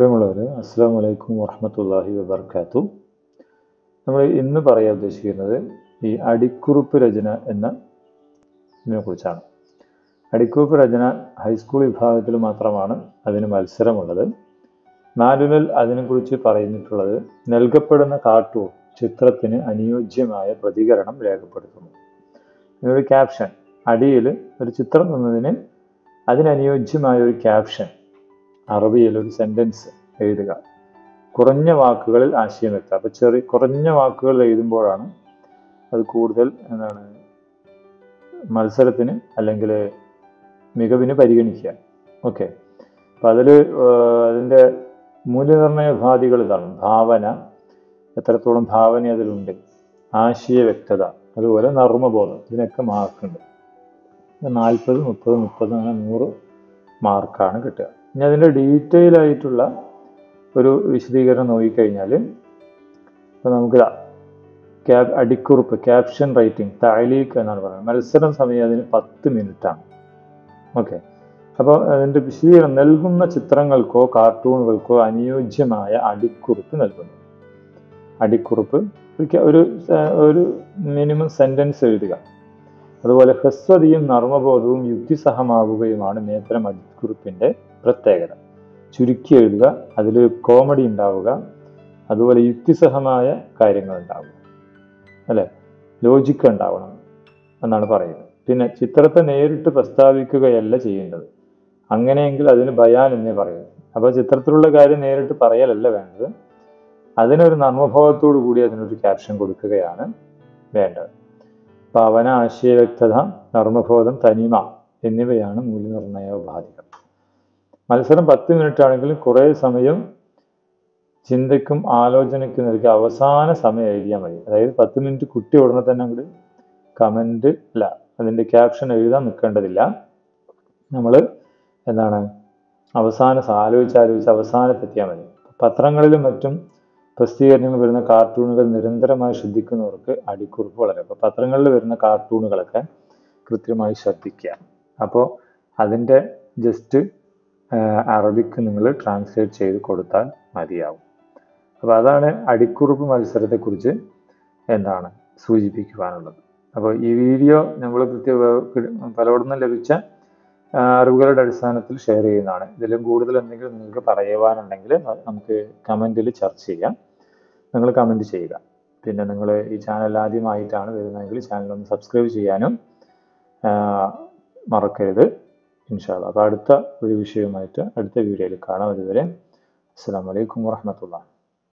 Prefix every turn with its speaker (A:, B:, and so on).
A: പ്രിയമുള്ളവർ അസ്സാം വലൈക്കും വറഹമത്തല്ലാഹി വബർക്കാത്തു നമ്മൾ ഇന്ന് പറയാൻ ഉദ്ദേശിക്കുന്നത് ഈ അടിക്കുറിപ്പ് രചന എന്ന ഇതിനെ കുറിച്ചാണ് അടിക്കുറിപ്പ് രചന ഹൈസ്കൂൾ വിഭാഗത്തിൽ മാത്രമാണ് അതിന് മത്സരമുള്ളത് നാലുനിൽ അതിനെക്കുറിച്ച് പറയുന്നിട്ടുള്ളത് നൽകപ്പെടുന്ന കാർട്ടൂൺ ചിത്രത്തിന് അനുയോജ്യമായ പ്രതികരണം രേഖപ്പെടുത്തുന്നു ഇതിനൊരു ക്യാപ്ഷൻ അടിയിൽ ഒരു ചിത്രം തന്നതിന് അതിനനുയോജ്യമായ ഒരു ക്യാപ്ഷൻ അറബിയിൽ ഒരു സെന്റൻസ് എഴുതുക കുറഞ്ഞ വാക്കുകളിൽ ആശയം വ്യക്തം അപ്പൊ ചെറിയ കുറഞ്ഞ വാക്കുകൾ എഴുതുമ്പോഴാണ് അത് കൂടുതൽ എന്താണ് മത്സരത്തിന് അല്ലെങ്കിൽ മികവിന് പരിഗണിക്കുക ഓക്കെ അപ്പം അതിൽ അതിൻ്റെ മൂല്യനിർണ്ണയ ഉപാധികൾ ഇതാണ് ഭാവന എത്രത്തോളം ഭാവന അതിലുണ്ട് ആശയ വ്യക്തത അതുപോലെ നർമ്മബോധം ഇതിനൊക്കെ മാർക്കുണ്ട് നാൽപ്പത് മുപ്പത് മുപ്പത് അങ്ങനെ നൂറ് മാർക്കാണ് കിട്ടുക ഇനി അതിൻ്റെ ഡീറ്റെയിൽ ആയിട്ടുള്ള ഒരു വിശദീകരണം നോക്കിക്കഴിഞ്ഞാൽ ഇപ്പോൾ നമുക്ക് ക്യാബ് അടിക്കുറിപ്പ് ക്യാപ്ഷൻ റൈറ്റിംഗ് താലീക്ക് എന്നാണ് പറയുന്നത് മത്സരം സമയം അതിന് പത്ത് മിനിറ്റാണ് ഓക്കെ അപ്പോൾ അതിൻ്റെ വിശദീകരണം നൽകുന്ന ചിത്രങ്ങൾക്കോ കാർട്ടൂണുകൾക്കോ അനുയോജ്യമായ അടിക്കുറിപ്പ് നൽകുന്നു അടിക്കുറിപ്പ് ഒരു ഒരു മിനിമം സെൻറ്റൻസ് എഴുതുക അതുപോലെ ഹ്രസ്വതയും നർമ്മബോധവും യുക്തിസഹമാവുകയുമാണ് നേത്രം അടിക്കുറിപ്പിൻ്റെ പ്രത്യേകത ചുരുക്കി എഴുതുക അതിൽ കോമഡി ഉണ്ടാവുക അതുപോലെ യുക്തിസഹമായ കാര്യങ്ങൾ ഉണ്ടാവുക അല്ലെ ലോജിക്ക് ഉണ്ടാവണം എന്നാണ് പറയുന്നത് പിന്നെ ചിത്രത്തെ നേരിട്ട് പ്രസ്താവിക്കുകയല്ല ചെയ്യേണ്ടത് അങ്ങനെയെങ്കിൽ അതിന് ബയാൻ എന്നേ പറയുന്നത് അപ്പോൾ ചിത്രത്തിലുള്ള കാര്യം നേരിട്ട് പറയലല്ല വേണ്ടത് അതിനൊരു നർമ്മഭാവത്തോടു കൂടി അതിനൊരു ക്യാപ്ഷൻ കൊടുക്കുകയാണ് വേണ്ടത് ഭാവന ആശയവ്യക്തത നർമ്മബോധം തനിമ എന്നിവയാണ് മൂല്യനിർണ്ണയ ഉപാധികൾ മത്സരം പത്ത് മിനിറ്റ് ആണെങ്കിലും കുറേ സമയം ചിന്തയ്ക്കും ആലോചനയ്ക്കും നൽകി അവസാന സമയം എഴുതിയാൽ മതി അതായത് പത്ത് മിനിറ്റ് കുട്ടി ഉടനെ തന്നെ അങ്ങോട്ട് കമൻറ്റ് അല്ല അതിൻ്റെ ക്യാപ്ഷൻ എഴുതാൻ നിൽക്കേണ്ടതില്ല നമ്മൾ എന്താണ് അവസാനം ആലോചിച്ച് ആലോചിച്ച് അവസാനത്തെത്തിയാൽ മതി പത്രങ്ങളിലും മറ്റും പ്രസിദ്ധീകരണങ്ങൾ വരുന്ന കാർട്ടൂണുകൾ നിരന്തരമായി ശ്രദ്ധിക്കുന്നവർക്ക് അടിക്കുറിപ്പ് വളരെ അപ്പോൾ പത്രങ്ങളിൽ വരുന്ന കാർട്ടൂണുകളൊക്കെ കൃത്യമായി ശ്രദ്ധിക്കുക അപ്പോൾ അതിൻ്റെ ജസ്റ്റ് അറബിക്ക് നിങ്ങൾ ട്രാൻസ്ലേറ്റ് ചെയ്ത് കൊടുത്താൽ മതിയാവും അപ്പോൾ അതാണ് അടിക്കുറിപ്പ് മത്സരത്തെക്കുറിച്ച് എന്താണ് സൂചിപ്പിക്കുവാനുള്ളത് അപ്പോൾ ഈ വീഡിയോ നമ്മൾ കൃത്യ പലയിടത്തും ലഭിച്ച അറിവുകളുടെ അടിസ്ഥാനത്തിൽ ഷെയർ ചെയ്യുന്നതാണ് ഇതിലും കൂടുതൽ എന്തെങ്കിലും നിങ്ങൾക്ക് പറയുവാനുണ്ടെങ്കിൽ നമുക്ക് കമൻറ്റിൽ ചർച്ച ചെയ്യാം നിങ്ങൾ കമൻറ്റ് ചെയ്യുക പിന്നെ നിങ്ങൾ ഈ ചാനൽ ആദ്യമായിട്ടാണ് വരുന്നതെങ്കിൽ ചാനൽ ഒന്ന് സബ്സ്ക്രൈബ് ചെയ്യാനും മറക്കരുത് ഇൻഷാല്ല അപ്പോൾ അടുത്ത ഒരു വിഷയവുമായിട്ട് അടുത്ത വീഡിയോയിൽ കാണാം അതുവരെ അസ്സാം വലൈക്കും വാഹമത്തുള്ള